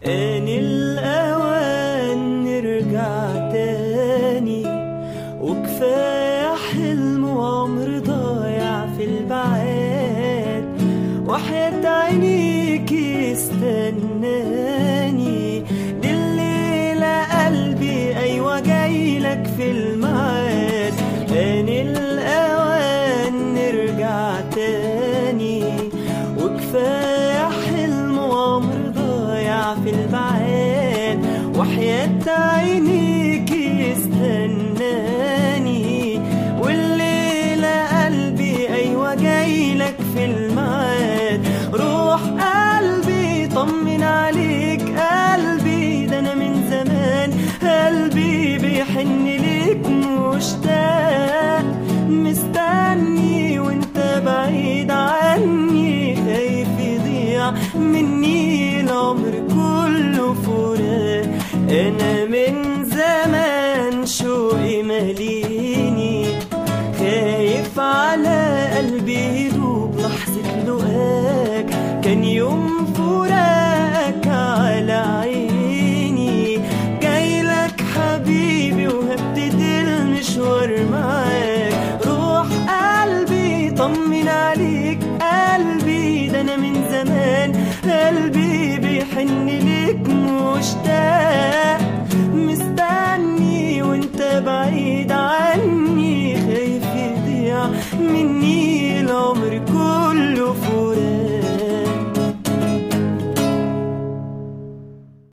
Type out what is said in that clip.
آن الأوان نرجع تاني وكفاية حلم وعمر ضايع في البعاد وحياة عينيكي استناني دي الليلة قلبي أيوة جايلك في الميعاد آن الأوان نرجع تاني وكفاية حلم وعمر ضايع في البعاد وحياة عينيكي استناني والليلة قلبي أيوة جايلك في الميعاد روح قلبي طمن عليك قلبي ده أنا من زمان قلبي بيحن ليك مشتاق مستني وانت بعيد عني خايف يضيع مني العمر كله فراق انا من زمان شوقي ماليني خايف على قلبي يدوب لحظة لقاك كان يوم فراقك على عيني جايلك حبيبي وهبتدي المشوار معاك روح قلبي طمن عليك قلبي ده انا من زمان قلبي بيحن ليك مشتاق